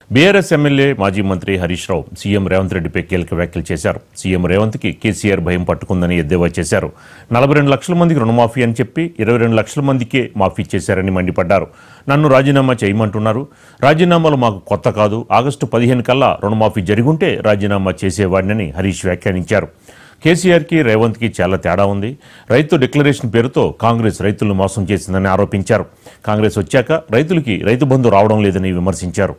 BRS MLA మాజీ మంత్రి హరీష్ రావు CM Revanth రెడ్డిపై కీలక వ్యాఖ్యలు చేశారు సీఎం రేవంత్కి కేసీఆర్ భయం పట్టుకుందని ఎద్దేవా చేశారు నలభై రెండు లక్షల మందికి రుణమాఫీ అని చెప్పి ఇరవై రెండు లక్షల మందికే మాఫీ చేశారని మండిపడ్డారు నన్ను రాజీనామా చేయమంటున్నారు రాజీనామాలు మాకు కొత్త కాదు ఆగస్టు పదిహేను కల్లా రుణమాఫీ జరిగుంటే రాజీనామా చేసేవాడినని హరీష్ వ్యాఖ్యానించారు కేసీఆర్కి రేవంత్కి చాలా తేడా ఉంది రైతు డిక్లరేషన్ పేరుతో కాంగ్రెస్ రైతులను మోసం చేసిందని ఆరోపించారు కాంగ్రెస్ వచ్చాక రైతులకి రైతు బంధు రావడం లేదని విమర్శించారు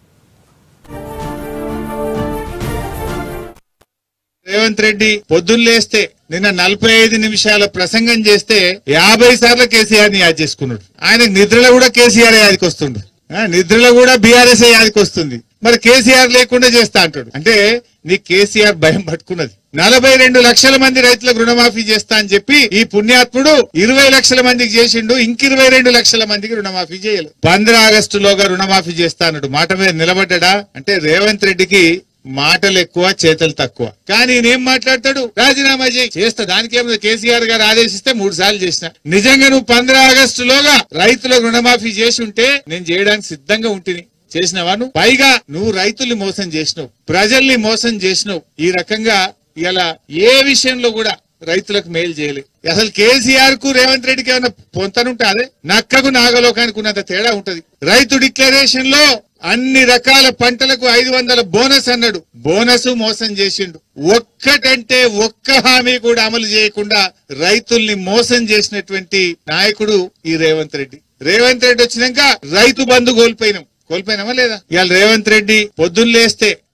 రేవంత్ రెడ్డి పొద్దున్న లేస్తే నిన్న నలభై ఐదు నిమిషాల ప్రసంగం చేస్తే యాభై సార్లు కేసీఆర్ ని యాద్ చేసుకున్నాడు ఆయనకు నిద్రలో కూడా కేసీఆర్ యాదికి వస్తుండు ఆ, నిద్రలో కూడా బీఆర్ఎస్ యాదికి వస్తుంది మరి కేసీఆర్ లేకుండా చేస్తా అంటాడు అంటే నీ కేసీఆర్ భయం పట్టుకున్నది నలభై రెండు లక్షల మంది రైతులకు రుణమాఫీ చేస్తా అని చెప్పి ఈ పుణ్యాత్ముడు ఇరవై లక్షల మందికి చేసిండు ఇంక ఇరవై రెండు లక్షల మందికి రుణమాఫీ చేయలేదు పంద్ర ఆగస్టులోగా రుణమాఫీ చేస్తా అన్నాడు మాట మీద నిలబడ్డా అంటే రేవంత్ రెడ్డికి మాటలు ఎక్కువ చేతలు తక్కువ కానీ నేనేం మాట్లాడతాడు రాజీనామా చేయి చేస్తా దానికేమో కేసీఆర్ గారు ఆదేశిస్తే మూడు సార్లు చేసిన నిజంగా నువ్వు పంద్ర ఆగస్టులోగా రైతులకు రుణమాఫీ చేసి ఉంటే నేను చేయడానికి సిద్ధంగా ఉంటుంది చేసినవా నువ్వు పైగా నువ్వు రైతుల్ని మోసం చేసినావు ప్రజల్ని మోసం చేసినావు ఈ రకంగా ఇలా ఏ విషయంలో కూడా రైతులకు మేలు చేయలేదు అసలు కేసీఆర్ కు రేవంత్ రెడ్డికి ఏమైనా పొంతనుంటే అదే నక్కకు నాగలోకానికి ఉన్నంత తేడా ఉంటది రైతు డిక్లరేషన్ లో అన్ని రకాల పంటలకు ఐదు వందల బోనస్ అన్నాడు బోనస్ మోసం చేసిండు ఒక్కటంటే ఒక్క హామీ కూడా అమలు చేయకుండా రైతుల్ని మోసం చేసినటువంటి నాయకుడు ఈ రేవంత్ రెడ్డి రేవంత్ రెడ్డి వచ్చినాక రైతు బంధు కోల్పోయినాం కోల్పోయినామా లేదా ఇవాళ రేవంత్ రెడ్డి పొద్దున్న లేస్తే